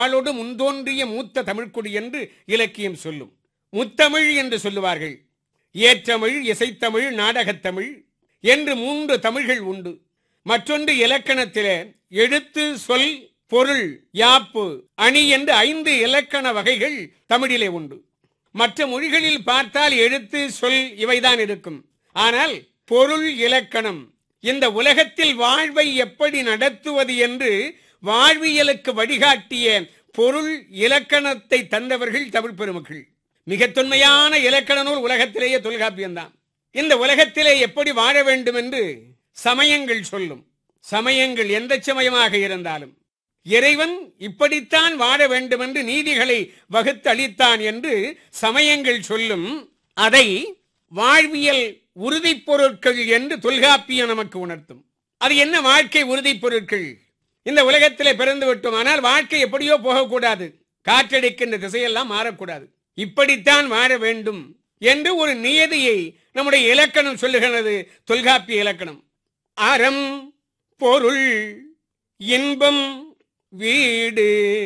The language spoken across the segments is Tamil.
ஆளோடு முன்தோன்றிய மூத்த தமிழ்க்குடி என்று இலக்கியம் சொல்லும் முத்தமிழ் என்று சொல்லுவார்கள் ஏற்றமிழ் இசைத்தமிழ் நாடகத்தமிழ் என்று மூன்று தமிழ்கள் உண்டு மற்றொன்று இலக்கணத்திலே எழுத்து சொல் பொருள் யாப்பு அணி என்று ஐந்து இலக்கண வகைகள் தமிழிலே உண்டு மற்ற மொழிகளில் பார்த்தால் எழுத்து சொல் இவைதான் இருக்கும் ஆனால் பொருள் இலக்கணம் இந்த உலகத்தில் வாழ்வை எப்படி நடத்துவது என்று வாழ்வியலுக்கு வழிகாட்டிய பொருள் இலக்கணத்தை தந்தவர்கள் தமிழ் பெருமக்கள் மிக தொன்மையான இலக்கண நூல் உலகத்திலேயே தொல்காப்பியம்தான் இந்த உலகத்திலே எப்படி வாழ வேண்டும் என்று சமயங்கள் சொல்லும் சமயங்கள் எந்த சமயமாக இருந்தாலும் இறைவன் இப்படித்தான் வாழ வேண்டும் என்று நீதிகளை வகுத்து அளித்தான் என்று சமயங்கள் சொல்லும் அதை வாழ்வியல் உறுதிப் பொருட்கள் என்று தொல்காப்பியம் நமக்கு உணர்த்தும் அது என்ன வாழ்க்கை உறுதிப் பொருட்கள் இந்த உலகத்திலே பிறந்து விட்டோம் ஆனால் வாழ்க்கை எப்படியோ போகக்கூடாது காற்றடிக்கின்ற திசையெல்லாம் மாறக்கூடாது இப்படித்தான் வாழ வேண்டும் என்று ஒரு நியதியை நம்முடைய இலக்கணம் சொல்லுகிறது தொல்காப்பிய இலக்கணம் அறம் பொருள் இன்பம் வீடு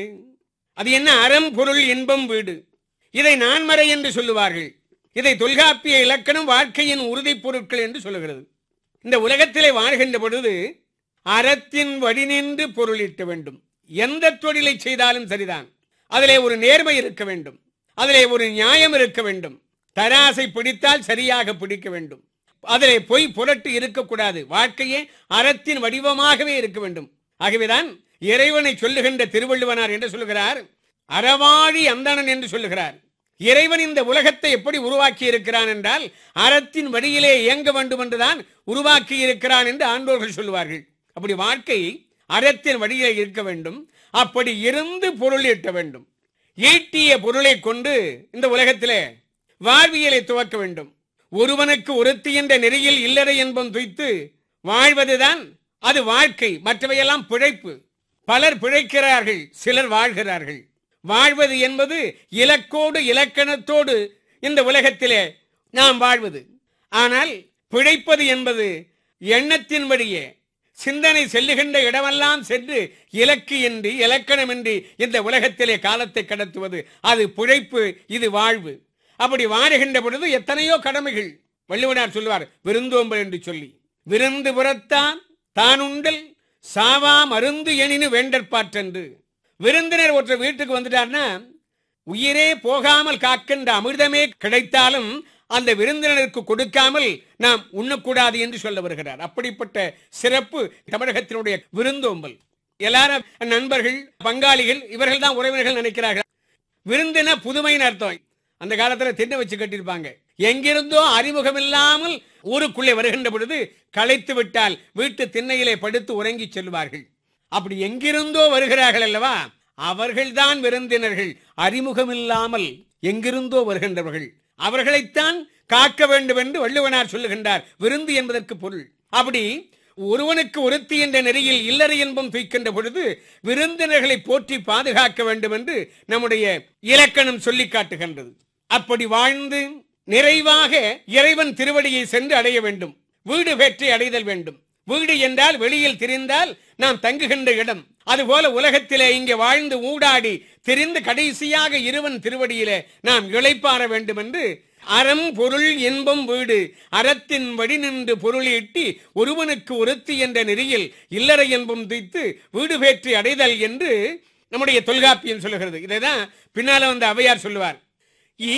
அது என்ன அறம் பொருள் இன்பம் வீடு இதை நான்மறை என்று சொல்லுவார்கள் இதை தொல்காப்பிய இலக்கணம் வாழ்க்கையின் உறுதிப் பொருட்கள் என்று சொல்லுகிறது இந்த உலகத்திலே வாழ்கின்ற பொழுது அறத்தின் வழி நின்று பொருளிட்ட வேண்டும் எந்த தொழிலை செய்தாலும் சரிதான் அதிலே ஒரு நேர்மை இருக்க வேண்டும் அதிலே ஒரு நியாயம் இருக்க வேண்டும் தராசை பிடித்தால் சரியாக பிடிக்க வேண்டும் அதிலே பொய் புரட்டு இருக்கக்கூடாது வாழ்க்கையே அறத்தின் வடிவமாகவே இருக்க வேண்டும் ஆகவேதான் இறைவனை சொல்லுகின்ற திருவள்ளுவனார் என்று சொல்லுகிறார் அறவாழி அந்தணன் என்று சொல்லுகிறார் இறைவன் இந்த உலகத்தை எப்படி உருவாக்கி இருக்கிறான் என்றால் அறத்தின் வழியிலே இயங்க வேண்டும் என்றுதான் உருவாக்கி இருக்கிறான் என்று ஆண்டோர்கள் சொல்லுவார்கள் அப்படி வாழ்க்கை அறத்தின் வழியிலே இருக்க வேண்டும் அப்படி இருந்து பொருள் ஈட்ட வேண்டும் ஈட்டிய பொருளை கொண்டு இந்த உலகத்திலே வாழ்வியலை துவக்க வேண்டும் ஒருவனுக்கு ஒருத்தி என்ற நெறியில் இல்லறை என்பம் துய்த்து வாழ்வதுதான் அது வாழ்க்கை மற்றவையெல்லாம் பிழைப்பு பலர் பிழைக்கிறார்கள் சிலர் வாழ்கிறார்கள் வாழ்வது என்பது இலக்கோடு இலக்கணத்தோடு இந்த உலகத்திலே நாம் வாழ்வது ஆனால் பிழைப்பது என்பது எண்ணத்தின் வழியே சிந்தனை செல்லுகின்ற இடமெல்லாம் சென்று இலக்கு இன்றி இலக்கணமின்றி இந்த உலகத்திலே காலத்தை கடத்துவது அது பிழைப்பு இது வாழ்வு அப்படி வாழுகின்ற பொழுது எத்தனையோ கடமைகள் வள்ளுவனார் சொல்லுவார் விருந்தோம்பல் என்று சொல்லி விருந்து புறத்தான் தானுண்டல் சாவா மருந்து எனினு வேண்டற்பாற்றென்று விருந்தினர் ஒருத்தர் வீட்டுக்கு வந்துட்டார்னா உயிரே போகாமல் காக்கின்ற அமிர்தமே கிடைத்தாலும் அந்த விருந்தினருக்கு கொடுக்காமல் நாம் உண்ணக்கூடாது என்று சொல்ல வருகிறார் அப்படிப்பட்ட சிறப்பு தமிழகத்தினுடைய விருந்தோம்பல் எல்லாரும் நண்பர்கள் பங்காளிகள் இவர்கள் தான் உறவினர்கள் நினைக்கிறார்கள் விருந்தின புதுமைன்னு அர்த்தம் அந்த காலத்துல திண்ணை வச்சு கட்டியிருப்பாங்க எங்கிருந்தோ அறிமுகம் இல்லாமல் ஊருக்குள்ளே வருகின்ற பொழுது களைத்து விட்டால் வீட்டு திண்ணையிலே படுத்து உறங்கி செல்வார்கள் அப்படி எங்கிருந்தோ வருகிறார்கள் அல்லவா அவர்கள்தான் விருந்தினர்கள் அறிமுகமில்லாமல் எங்கிருந்தோ வருகின்றவர்கள் அவர்களைத்தான் காக்க வேண்டும் என்று வள்ளுவனார் சொல்லுகின்றார் விருந்து என்பதற்கு பொருள் அப்படி ஒருவனுக்கு ஒருத்தி என்ற நெறியில் இல்லறை என்பம் துய்க்கின்ற பொழுது விருந்தினர்களை போற்றி பாதுகாக்க வேண்டும் என்று நம்முடைய இலக்கணம் சொல்லி காட்டுகின்றது அப்படி வாழ்ந்து நிறைவாக இறைவன் திருவடியை சென்று அடைய வேண்டும் வீடு பெற்றை அடைதல் வேண்டும் வீடு என்றால் வெளியில் திரிந்தால் நாம் தங்குகின்ற இடம் அதுபோல உலகத்திலே இங்கே வாழ்ந்து ஊடாடி திரிந்து கடைசியாக இருவன் திருவடியிலே நாம் இளைப்பாற வேண்டும் என்று அறம் பொருள் இன்பம் வீடு அறத்தின் வழி நின்று பொருள் ஈட்டி ஒருவனுக்கு ஒருத்தி என்ற நெறியில் இல்லறை என்பம் துய்த்து வீடு பேற்றி அடைதல் என்று நம்முடைய தொல்காப்பியம் சொல்லுகிறது இதைதான் பின்னால வந்த அவையார் சொல்லுவார்